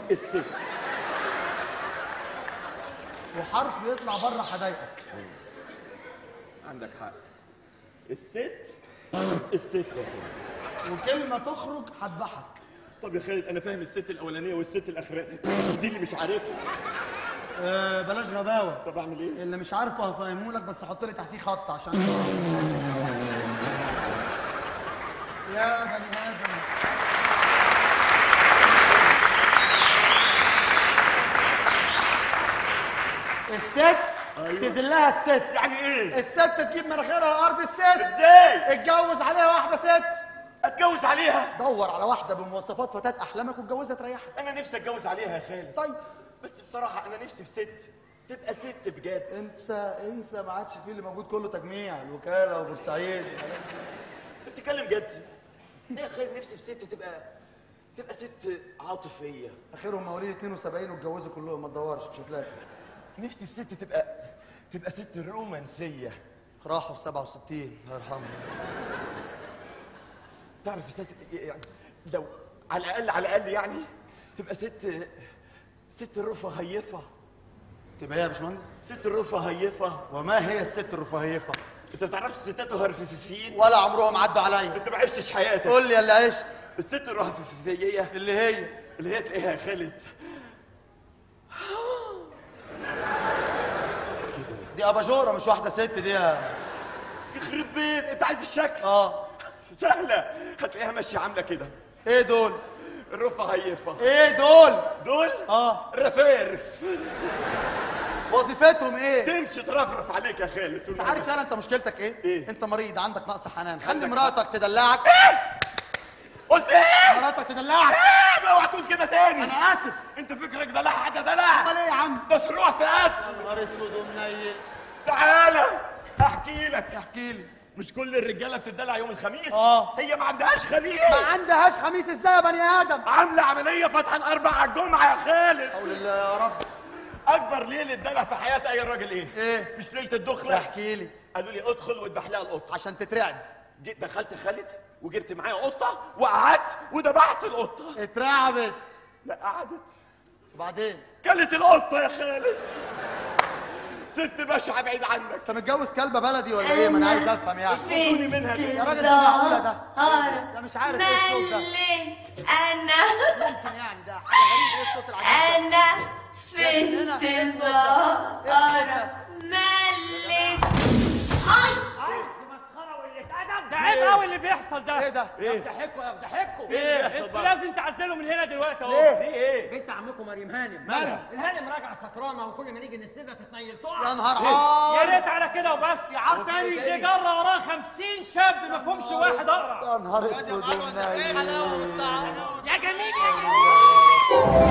الست وحرف يطلع بره هضايقك عندك حق الست الست يا خالد وكلمه تخرج هذبحك طب يا خالد انا فاهم الست الاولانيه والست الاخرانيه دي اللي مش عارفها آه بلاش غباوه طب اعمل ايه اللي مش عارفه هفهمه لك بس حط لي تحتيه خط عشان يا بني ادم الست أيوة. تذلها الست يعني ايه الست تجيب مناخيرها ارض الست ازاي اتجوز عليها واحده ست اتجوز عليها دور على واحده بمواصفات فتاه احلامك واتجوزها تريحك انا نفسي اتجوز عليها يا خالد طيب بس بصراحه انا نفسي في ست تبقى ست بجد انسى انسى ما عادش فيه اللي موجود كله تجميع الوكاله وبورسعيد انت بتتكلم جد ايه يا خالد نفسي في ست تبقى تبقى ست عاطفيه اخرهم مواليد 72 واتجوزوا كلهم ما تدورش مش هتلاقي نفسي في ست تبقى تبقى ست رومانسيه راحوا في 67 الله يرحمه تعرف الست يعني لو على الاقل على الاقل يعني تبقى ست ست رفاهيفه تبقى ايه يا باشمهندس ست رفاهيفه وما هي الست الرفاهيفه انت ما تعرفش الستات هرففين ولا عمرهم عدوا عليا انت ما عشتش حياتك قول لي يا اللي عشت الست الرفاهيه اللي هي اللي هي تلاقيها يا خالد دي اباجوره مش واحده ست دي يا يخرب بيت انت عايز الشكل اه سهله هتلاقيها ماشيه عامله كده ايه دول الرفاهيفه ايه دول دول اه رفارف وظيفتهم ايه تمشي ترفرف عليك يا خالد انت عارف انا انت مشكلتك ايه إيه؟ انت مريض عندك نقص حنان خلي عندك مراتك تدلعك قلت ايه؟ مراتك تدلعك ايه اوعى تقول كده تاني انا اسف انت فكرك ده لا حاجه ده لا امال ايه يا عم ده شروع في قتل نهار اسود ومنيل تعالى احكي لك احكي لي مش كل الرجاله بتدلع يوم الخميس آه. هي ما عندهاش خميس ما عندهاش خميس ازاي يا بني ادم عامله عمليه فاتحه الاربع على الجمعه يا خالد حول الله يا رب اكبر ليله دلع في حياه اي راجل ايه ايه؟ مش ليله الدخله احكي لي قالوا لي ادخل واذبح لها القطه عشان تترعب جيت دخلت خالد وجبت معايا قطه وقعدت وذبحت القطه اترعبت لا قعدت وبعدين كلت القطه يا خالد ست بشعه بعيد عنك انت متجوز كلبه بلدي ولا ايه ما انا عايز افهم يعني خدوني منها دي. يا راجل ده معقوله ده سهرة ده مش عارف ايه الصوت ده مليت أنا ممكن يعني ده حاجه غريبه ايه الصوت العجيب ده أنا في انتظارك مليت أي دي مسخره وقله ادب ده عيب قوي اللي بيحصل ده ايه ده يفضحكوا يفضحكوا ايه بيحصل انتوا بقى؟ لازم تعزلوا من هنا دلوقتي اهو في ايه بنت عمكم مريم هانم مالها؟ الهانم راجعه سكرانه وكل ما نيجي نسندها تتنيل يا تقع نهار يا عار ريت على كده وبس يا عار تاني دي جرة وراه 50 شاب ما فيهمش واحد اقرع يا نهار اسود ومنيل يا جميل يا جميل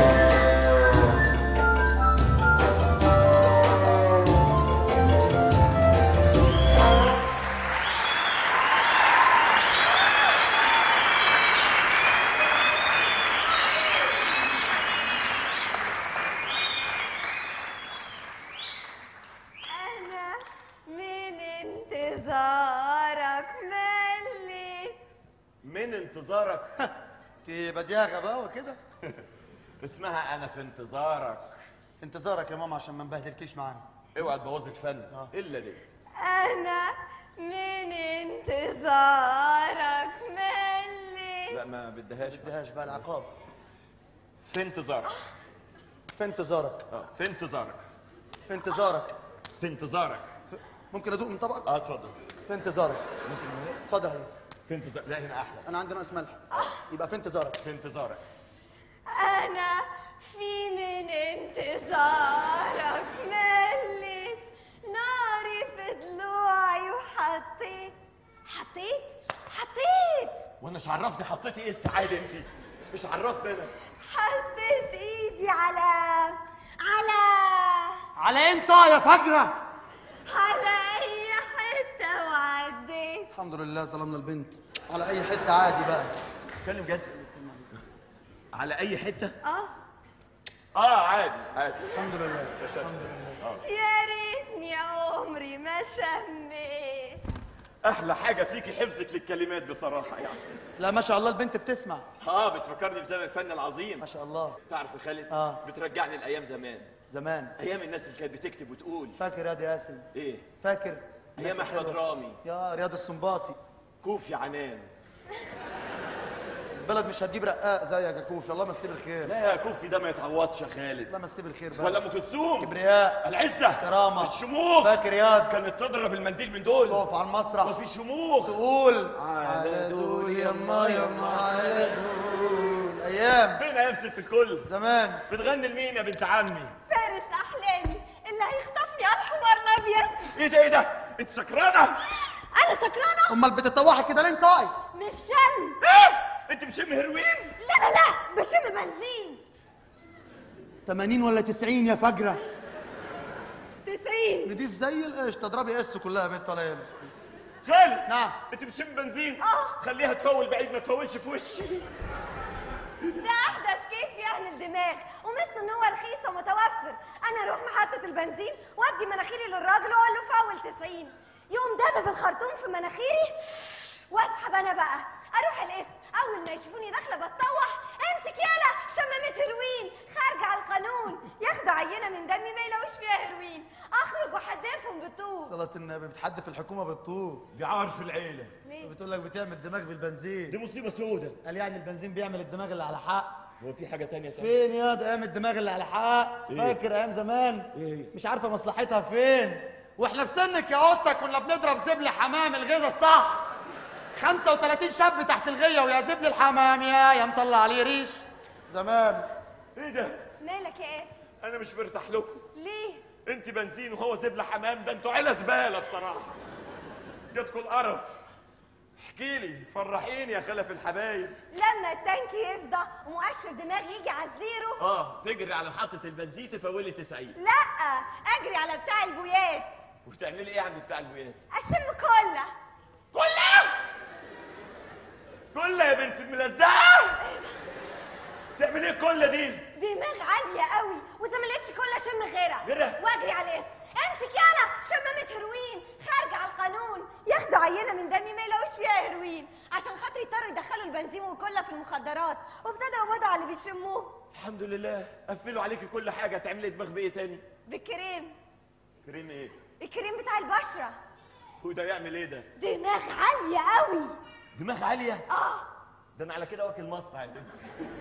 أنا من انتظارك مليت من انتظارك انت بديها غباوه كده اسمها انا في انتظارك في انتظارك يا ماما عشان ما نبهدلكيش معانا اوعى تبوظ الفن الا ديت أنا من انتظارك مليت لا ما بدهاش بقى. بديهاش بقى العقاب في انتظارك في انتظارك اه في انتظارك في انتظارك في انتظارك ممكن ادوق من طبقك اه اتفضل في انتظارك اتفضل يا حبيبي في انتظار لا هنا احلى انا عندي ناقص ملح يبقى في انتظارك في انتظارك أنا في من انتظارك مليت ناري في ضلوعي وحطيت حطيت حطيت وانا مش عرفني حطيتي ايه السعاده انت مش عرفني انا حطيت ايدي على على على انت يا فجره على اي حته وعديت الحمد لله ظلمنا البنت على اي حته عادي بقى اتكلم جد على اي حته اه اه عادي عادي الحمد لله كشفت يا ريتني عمري ما شميت احلى حاجه فيكي حفظك للكلمات بصراحه يعني لا ما شاء الله البنت بتسمع اه بتفكرني بزمن الفن العظيم ما شاء الله تعرف يا خالد آه. بترجعني لايام زمان زمان ايام الناس اللي كانت بتكتب وتقول فاكر يا دي ياسين ايه فاكر ايام الناس احمد الحلوة. رامي يا رياض السنباطي كوفي عنان البلد مش هتجيب رقاق زيك يا كوفي الله مسيه بالخير لا يا كوفي ده ما يتعوضش يا خالد الله مسيه بالخير بقى ولا ام كلثوم كبرياء العزه كرامة. الشموخ فاكر ياد كانت تضرب المنديل من دول تقف على المسرح وفي شموخ تقول على دول يما يما على دول ايام فين ايام ست الكل زمان بتغني لمين يا بنت عمي فارس احلامي اللي هيخطفني على الحمار الابيض ايه ده ايه ده انت سكرانه انا سكرانه امال بتتطوحي كده ليه انت طاي مش شم ايه انت مشم هيروين لا لا لا بشم بنزين 80 ولا 90 يا فجره 90 نضيف زي القش تضربي اس كلها يا بنت طلال خالد نعم. انت بتشم بنزين اه. خليها تفول بعيد ما تفولش في وشي ده احدث كيف في اهل الدماغ ومثل ان هو رخيص ومتوفر انا اروح محطه البنزين وادي مناخيري للراجل واقول له فول 90 يوم دبب الخرطوم في مناخيري واسحب انا بقى اروح القسم اول ما يشوفوني داخله بتطوح امسك يالا شمامة هيروين خارجه على القانون ياخدوا عينه من دمي ما يلاقوش فيها هيروين اخرج واحدفهم بالطوب صلاة النبي بتحدف الحكومة بالطوب دي عار في العيله ليه بتقول لك بتعمل دماغ دي بالبنزين مصيبه سودة قال يعني البنزين بيعمل الدماغ اللي على حق هو في حاجه تانية تانية فين يا ده ايام الدماغ اللي على حق فاكر ايام زمان إيه؟ مش عارفه مصلحتها فين واحنا في سنك يا قطه كنا بنضرب زبل حمام الغيظه الصح 35 شاب تحت الغيه ويا زبل الحمام يا يا مطلع عليه ريش زمان ايه ده مالك يا قاسم انا مش مرتاح لكم ليه انت بنزين وهو زبله حمام ده انتوا عيله زباله بصراحه جاتكم القرف احكي لي فرحيني يا خلف الحبايب لما التانك يفضى ومؤشر دماغ يجي على الزيرو اه تجري على محطه البنزين تفولي 90 لا اجري على بتاع البويات وبتعملي ايه عند بتاع البيات اشم كله كلها كلها يا بنت الملزقه تعمل ايه كل دي دماغ عاليه قوي واذا ما لقيتش كله اشم غيرها غيرها؟ واجري على الاسم امسك يالا شمامة هيروين خارجه على القانون ياخدوا عينه من دمي ما يلاقوش فيها هيروين عشان خاطر يضطروا يدخلوا البنزين والكله في المخدرات وابتدوا يقبضوا على اللي بيشموه الحمد لله قفلوا عليكي كل حاجه تعملي دماغ بايه تاني بالكريم كريم ايه الكريم بتاع البشره هو ده يعمل ايه ده دماغ عاليه قوي دماغ عاليه اه ده انا على كده واكل مصنع يا بنت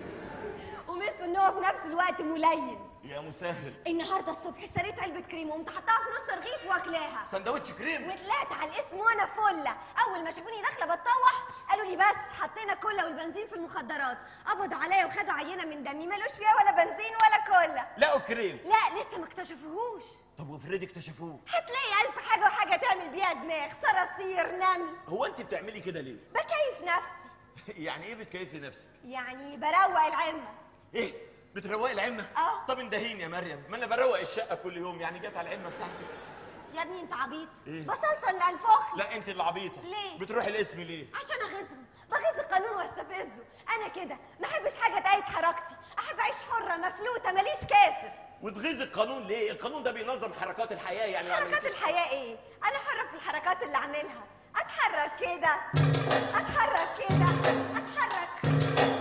ومثل ان هو في نفس الوقت ملين يا مسهل النهارده الصبح اشتريت علبه كريم وقمت حطاها في نص رغيف واكلاها سندوتش كريم وطلعت على الاسم وانا فله اول ما شافوني داخله بتطوح قالوا لي بس حطينا كله والبنزين في المخدرات قبضوا عليا وخدوا عينه من دمي مالوش فيها ولا بنزين ولا كله لقوا كريم لا لسه ما اكتشفوهوش طب وافرضي اكتشفوه هتلاقي الف حاجه وحاجه تعمل بيها دماغ صراصير نمل هو انت بتعملي كده ليه بكيف نفسي يعني ايه بتكيفي نفسك يعني بروق العمه ايه بتروقي العمه آه. طب اندهيني يا مريم ما انا بروق الشقه كل يوم يعني جت على العمه بتاعتي يا ابني انت عبيط إيه؟ بصلت ولا انفخ لا انت اللي عبيطه ليه؟ بتروحي الاسم ليه عشان اغيظهم بغيظ القانون واستفزه انا كده ما احبش حاجه تقيد حركتي احب اعيش حره مفلوته ماليش كاسر وتغيظ القانون ليه القانون ده بينظم حركات الحياه يعني ما حركات عملتيش- الحياه ايه انا حره في الحركات اللي اعملها اتحرك كده اتحرك كده اتحرك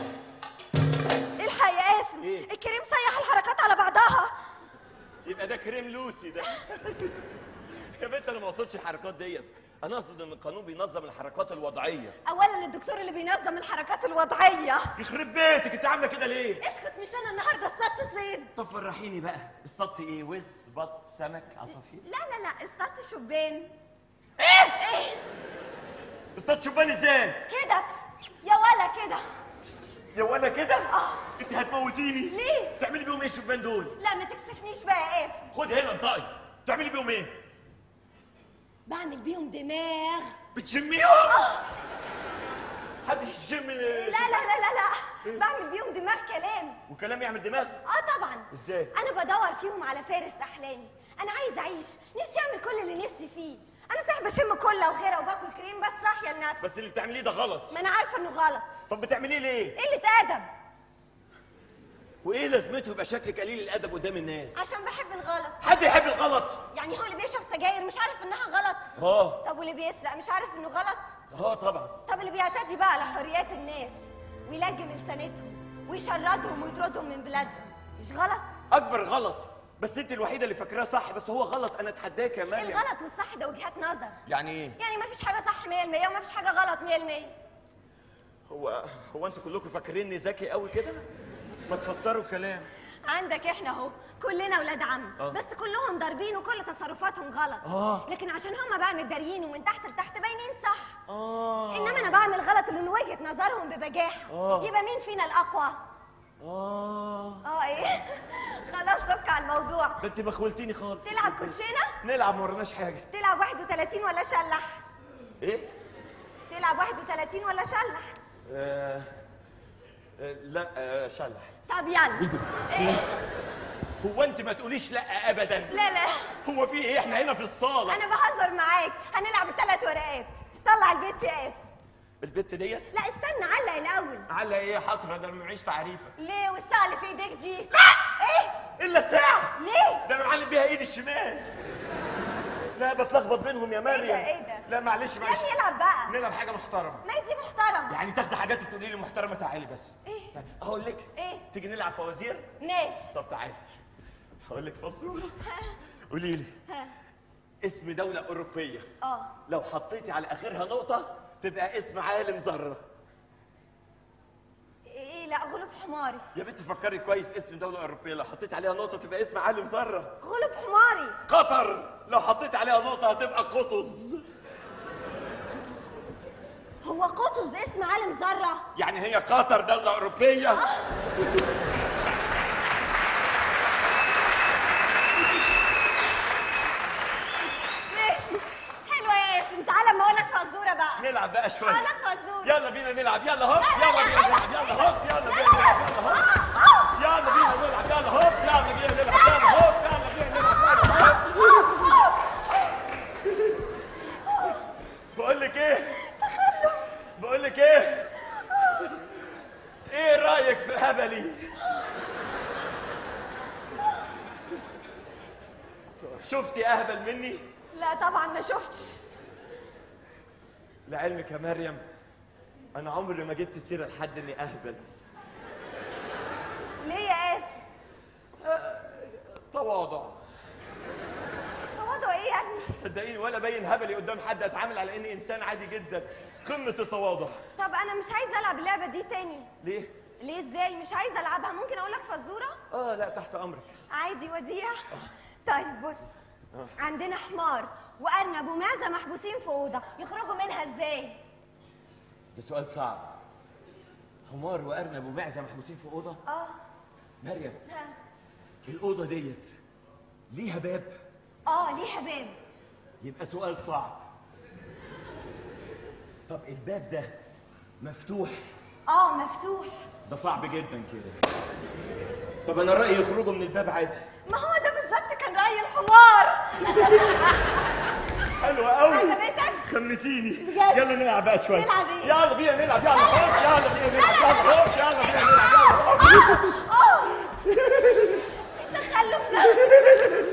الحق يا قاسم إيه؟ الكريم سيح الحركات على بعضها يبقى ده كريم لوسي ده يا بنت انا ما اقصدش الحركات ديت انا اقصد ان القانون بينظم الحركات الوضعيه اولا الدكتور اللي بينظم الحركات الوضعيه يخرب بيتك انت عامله كده ليه اسكت مش انا النهارده السبت صيد طب فرحيني بقى السط ايه وز بط سمك عصافير لا لا لا السبت شبان ايه ايه السط شبان ازاي كده يا ولا كده يا ولا كده آه. انت هتموتيني ليه؟ تعملي بيهم ايه الشبان دول لا ما تكسفنيش بقى يا قاسم خد هنا انطقي تعملي بيهم ايه بعمل بيهم دماغ بتشميهم حد يشم لا لا لا لا لا بعمل بيهم دماغ كلام وكلام يعمل دماغ اه طبعا إزاي؟ انا بدور فيهم على فارس احلامي انا عايز اعيش نفسي اعمل كل اللي نفسي فيه انا صحيح بشم كله وخيره وباكل كريم بس صاحيه لنفسي بس اللي بتعمليه ده غلط ما انا عارفه انه غلط طب بتعمليه ليه قله ادب وايه لازمته يبقى شكلك قليل الادب قدام الناس عشان بحب الغلط حد يحب الغلط يعني هو اللي بيشرب سجاير مش عارف انها غلط اه طب واللي بيسرق مش عارف انه غلط اه طبعا طب اللي بيعتدي بقى على حريات الناس ويلجم لسانتهم ويشردهم ويطردهم من بلادهم مش غلط اكبر غلط بس انت الوحيده اللي فاكراه صح بس هو غلط انا اتحداك يا مريم الغلط والصح ده وجهات نظر يعني ايه يعني ما فيش حاجه صح 100% وما فيش حاجه غلط 100% هو هو انتوا كلكم فاكريني ذكي قوي كده ما تفسروا الكلام عندك احنا اهو كلنا ولاد عم آه. بس كلهم ضاربين وكل تصرفاتهم غلط آه. لكن عشان هما بقى متداريين ومن تحت لتحت باينين صح اه انما انا بعمل غلط اللي من وجهه نظرهم ببجاحه آه. يبقى مين فينا الاقوى اه اه ايه خلاص سك على الموضوع ده انت بخولتيني خالص تلعب كوتشينه نلعب ما ورناش حاجه تلعب 31 ولا شلح ايه تلعب 31 ولا شلح آه آه لا آه شلح طب يلا ايه هو انت ما تقوليش لا ابدا لا لا هو في ايه احنا هنا في الصاله انا بهزر معاك هنلعب الثلاث ورقات طلع البيت يا اسف البت ديت لا استنى علق الاول على ايه حسره ده انا معيش تعريفه ليه والساعه اللي في ايديك دي ايه الا الساعه ليه ده انا معلم بيها ايدي الشمال لا بتلخبط بينهم يا مريم ايه ده؟ لا معلش يا معلش ابني العب بقى نلعب حاجه محترمه ما هي دي محترمه يعني تاخدي حاجات تقولي لي محترمه تعالي بس ايه هقول لك ايه تيجي نلعب فوازير ماشي طب تعالي هقول لك فزوره قولي لي ها اسم دوله اوروبيه اه لو حطيتي على اخرها نقطه تبقى اسم عالم ذره ايه لا غلب حماري يا بنت فكري كويس اسم دوله اوروبيه لو حطيت عليها نقطه تبقى اسم عالم ذره غلب حماري قطر لو حطيت عليها نقطه هتبقى قطز قطز قطز هو قطز اسم عالم ذره يعني هي قطر دوله اوروبيه ماشي حلوه يا ياسين تعالى اما اقول لك فزوره بقى نلعب بقى شويه اقول لك فزوره يلا بينا نلعب يلا هوب لا، يلا لا، بينا لا. نلعب يلا هوب يلا بينا نلعب يلا هوب يلا بينا نلعب يلا هوب يلا بينا نلعب يلا هوب يلا بينا نلعب يلا هوب بقول لك ايه بقول لك ايه ايه رايك في هبلي شفتي اهبل مني لا طبعا ما شفتش لعلمك يا مريم انا عمري ما جبت سيره لحد اني اهبل ليه يا قاسم تواضع تواضع ايه يا ابني صدقيني ولا باين هبلي قدام حد اتعامل على اني انسان عادي جدا قمه التواضع طب انا مش عايزه العب اللعبه دي تاني ليه ليه ازاي مش عايزه العبها ممكن اقول لك فزوره اه لا تحت امرك عادي وديع طيب بص عندنا حمار وارنب ومعزه محبوسين في اوضه يخرجوا منها ازاي ده سؤال صعب حمار وارنب ومعزه محبوسين في اوضه اه مريم ها. الاوضه ديت ليها باب اه ليها باب يبقى سؤال صعب طب الباب ده مفتوح اه مفتوح ده صعب جدا كده طب انا رايي يخرجوا من الباب عادي ما هو ده بالظبط كان راي الحمار حلوة قوي عجبتك؟ خمتيني بجد؟ يلا نلعب بقى شوية نلعب إيه؟ يلا بينا نلعب يلا هوب يلا بينا نلعب يلا هوب يلا بينا نلعب يلا هوب تخلف ده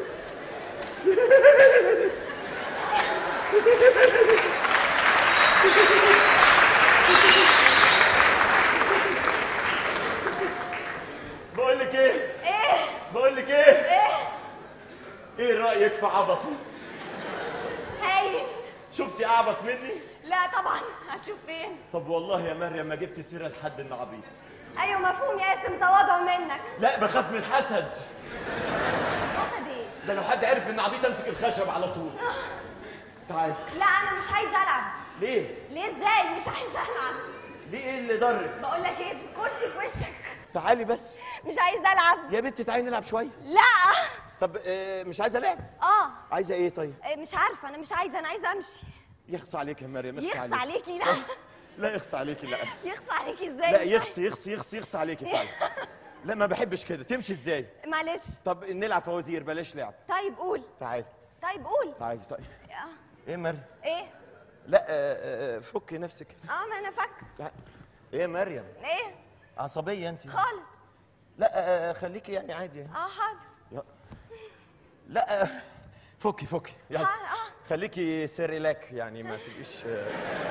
بقول لك ايه ايه بقول لك ايه ايه ايه رايك في عبطي هايل شفتي اعبط مني لا طبعا هتشوف فين طب والله يا مريم ما جبت سيره لحد انه عبيط ايوه مفهوم يا قاسم تواضع منك لا بخاف من الحسد حسد ايه ده لو حد عرف ان عبيط امسك الخشب على طول تعال لا انا مش عايزه العب ليه ليه ازاي مش عايزه العب ليه ايه اللي ضرك بقول لك ايه كرسي في وشك تعالي بس مش عايزه العب يا بنتي تعالي نلعب شويه لا طب آه، مش عايزه لعب اه عايزه ايه طيب إيه، مش عارفه انا مش عايزه انا عايزه امشي يخص عليك يا مريم يخص يخص عليك عليكي لا لا يخص عليكي لا يخص عليكي ازاي لا مش يخص يخص يخص يخص عليكي فعلا لا ما بحبش كده تمشي ازاي عايزة- معلش طب نلعب فوازير بلاش لعب طيب قول تعالي طيب قول تعالي طيب آه، ايه يا مريم ايه لا آه، آه، آه، فكي نفسك اه ما انا فاكره تعالي. ايه يا مريم ايه عصبيه انت خالص لا آه، خليكي يعني عادي اه حاضر لا آه، فكي فكي اه يلا اه خليكي سيريلاك يعني ما تبقيش آه.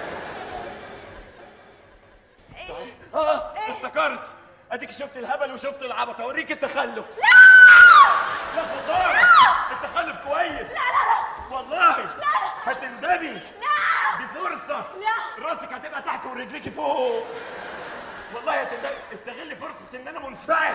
ايه اه افتكرت اديك شفت الهبل وشفت العبط اوريك التخلف لا لا خساره التخلف كويس لا لا لا والله لا هتندمي لا دي فرصه لا. راسك هتبقى تحت ورجليكي فوق والله هتندمي استغلي فرصه ان انا منفعل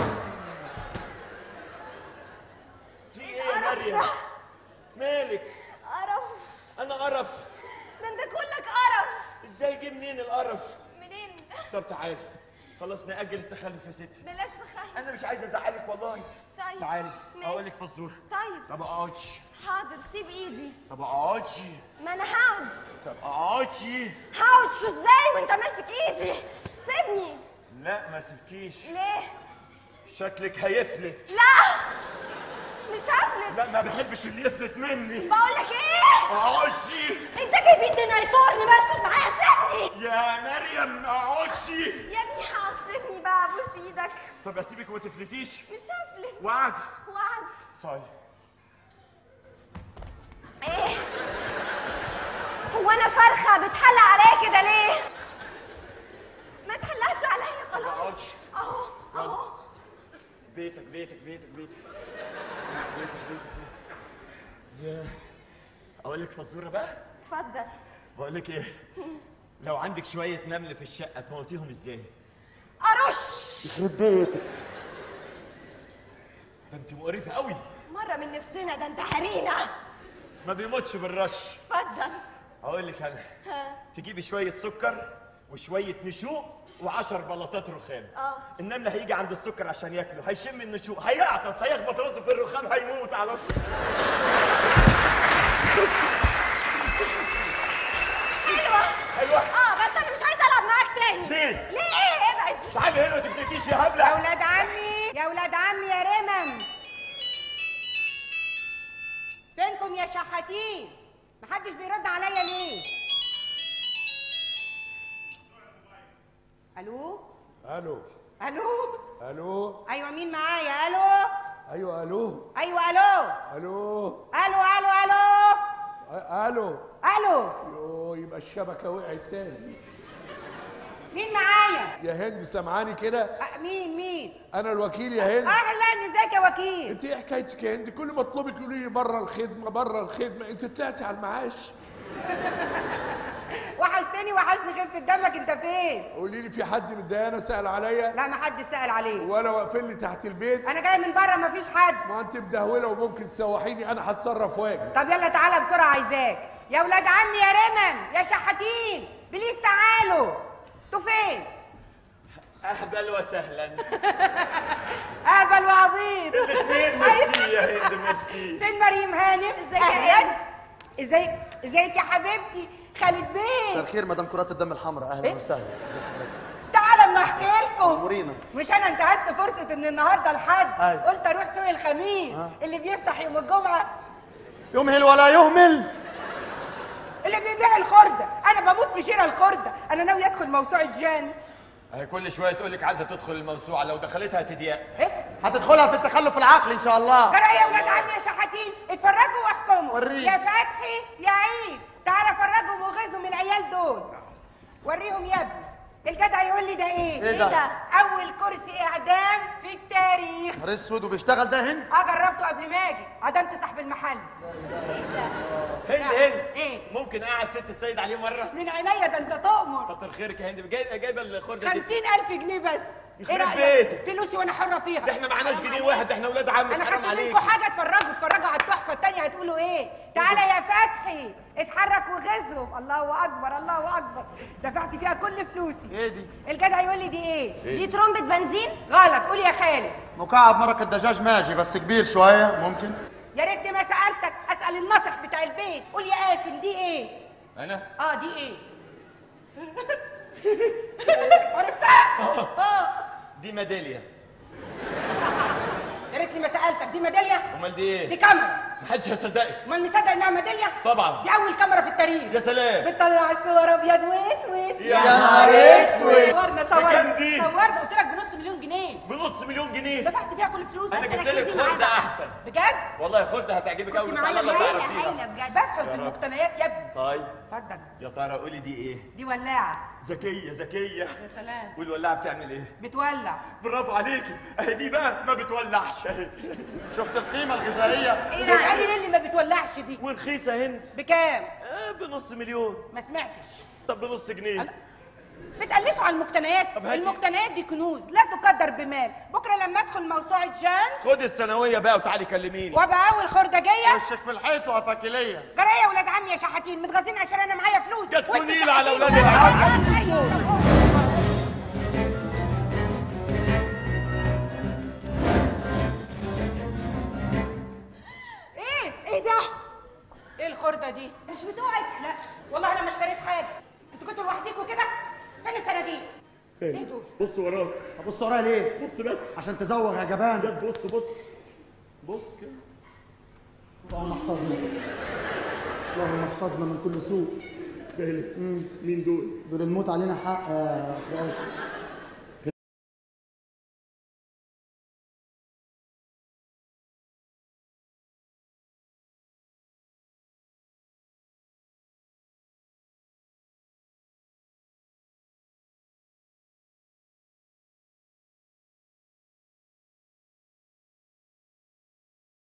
في ايه يا القرف مريم ده؟ مالك قرف انا قرف ده انت كلك قرف ازاي جه منين القرف منين طب تعالي خلاص نأجل التخلف يا ستي بلاش تخلف انا مش عايز ازعلك والله طيب تعالي ماشي. اقول لك فزوره طيب طب اقعدي حاضر سيب ايدي طب اقعدي ما انا هقعد طب اقعدي هقعدش ازاي وانت ماسك ايدي سيبني لا ما سيبكيش ليه شكلك هيفلت لا مش هفلت لا ما بحبش اللي يفلت مني بقول لك ايه اقعدي انت جايب ايدي نايصورني بس معايا سيبني يا مريم اقعدي يا ابني حاضر سيبني بقى ابوس ايدك طب اسيبك وما تفلتيش مش هفلت وعد وعد طيب ايه هو انا فرخه بتحلق عليا كده ليه ما تحلقش عليا خلاص اقعدي اهو اهو بيتك بيتك بيتك بيتك بيتك بيتك بيتك يا اقول لك فزوره بقى اتفضل بقول لك ايه لو عندك شويه نمل في الشقه تموتيهم ازاي ارش يخرب بيتك ده انت مقرفه قوي مره من نفسنا ده انت حرينا ما بيموتش بالرش اتفضل اقول لك انا ها تجيبي شويه سكر وشويه نشوء وعشر بلاطات رخام اه. النمل هيجي عند السكر عشان ياكله هيشم النشوء هيعطس هيخبط راسه في الرخام هيموت على طول حلوه حلوه اه بس انا مش عايزه العب معاك تاني ليه؟ ليه ايه ابعد تعالي هنا ما تفلتيش يا هبله يا ولاد عمي يا ولاد عمي يا رمم فينكم يا شحاتين محدش بيرد عليا ليه الو الو الو الو ايوه مين معايا الو ايوه الو ايوه الو الو الو الو الو أ- الو الو يو يبقى الشبكه وقعت تاني مين معايا يا هند سامعاني كده أه، مين مين انا الوكيل يا هند اهلا ازيك يا وكيل انت ايه حكايتك يا هند كل ما اطلبك تقولي لي بره الخدمه بره الخدمه انت طلعتي على المعاش وحشتني وحشني خفة دمك انت فين قولي لي في حد متضايقنا سال عليا لا ما حد سأل عليه ولا واقفين لي تحت البيت انا جاي من بره مفيش حد ما انت مدهوله وممكن تسوحيني انا هتصرف واجي طب يلا تعالى بسرعة عايزاك يا ولاد عمي يا رمم يا شحاتين بليز تعالوا انتوا فين؟ اهبل وسهلا اهبل وعبيط الاثنين ميرسي يا هند ميرسي فين مريم هانم؟ ازيك يا هند؟ ازيك ازيك يا حبيبتي؟ خالد مساء بيه الخير مدام كرات الدم الحمراء اهلا إيه؟ وسهلا ازي حضرتك تعالى اما احكي لكم أمورينا. مش انا انتهزت فرصة ان النهارده الحد أيوة. قلت اروح سوق الخميس اللي بيفتح يوم الجمعة يمهل ولا يهمل اللي بيبيع الخردة انا بموت في شراء الخردة انا ناوي ادخل موسوعة جانس هي كل شويه تقول لك عايزه تدخل الموسوعه لو دخلتها تضيق ايه هتدخلها في التخلف العقلي ان شاء الله ترى يا ولاد عمي يا شحاتين اتفرجوا واحكموا وريني. يا فتحي يا عيد تعالى فرجهم وغيظهم العيال دول وريهم يا ابني الجدع يقول لي ده ايه ايه ده؟ اول كرسي اعدام في التاريخ نهار اسود وبيشتغل ده هند اه جربته قبل ما اجي عدمت صاحب المحل هند هند ايه ممكن اقعد ست السيد عليه مره من عينيا ده انت تؤمر كتر خيرك يا هند جايبه جايبه الخرده دي خمسين ألف جنيه بس يخرب رأيك؟ بيتك. فلوسي وانا حرة فيها ده احنا معناش حرام جنيه عليك. واحد احنا ولاد عم انا حرام خدت عليك منكم حاجه اتفرجوا اتفرجوا على التحفه التانية هتقولوا ايه تعالى يا فتحي اتحرك وغزهم الله اكبر الله اكبر دفعت فيها كل فلوسي ايه دي الجدع يقول لي دي ايه دي ترمبة بنزين غلط قول يا خالد مكعب مرق الدجاج ماجي بس كبير شويه ممكن يا ريتني ما سالتك اسال الناصح بتاع البيت قول يا قاسم دي ايه انا اه دي ايه عرفتها اه دي ميداليه يا ريتني ما سالتك دي ميداليه امال دي دي ايه كاميرا محدش هيصدقك امال مصدق انها ميداليه طبعا دي اول كاميرا في التاريخ يا سلام بتطلع الصور ابيض واسود يا نهار اسود صورنا بكام صورنا دي؟ صورنا قلت لك بنص مليون جنيه بنص بنص مليون جنيه دفعت فيها كل فلوس انا بس جبت لك ركزي معايا خردة بقى. احسن بجد والله خردة هتعجبك قوي كنت بس على معايا الله هايله تعرفيها هايله بجد بفهم يا في رب. المقتنيات يا ابني طيب اتفضل يا ترى قولي دي ايه دي ولاعه ذكية ذكية يا سلام والولاعة بتعمل ايه بتولع برافو عليكي اهي دي بقى ما بتولعش اهي شفت القيمه الغذائيه ايه ده قال اللي ما بتولعش دي ورخيصة هند بكام آه بنص مليون ما سمعتش طب بنص جنيه بتقلصوا على المقتنيات طب هاتي. المقتنيات دي كنوز لا تقدر بمال بكره لما ادخل موسوعه جانس خد الثانوية بقى وتعالي كلميني وابقى اول خردجيه وشك في الحيط وافاكيليه جرايه يا ولاد عمي يا شحاتين متغازين عشان انا معايا فلوس جاتكوا وانتوا نيلة على شحاتين ولاد وأنا العم. معايا فلوس. ايه ايه ده ايه الخرده دي مش بتوعك لا والله انا ما اشتريت حاجه انتوا كنتوا لوحدكم كده فين الصناديق ايه دول بص وراك ابص ورايا ليه بص بس عشان تزوغ يا جبان بجد بص بص بص كده اللهم احفظنا اللهم احفظنا من كل سوء مالك مين دول دول الموت علينا حق يا أخي آسف.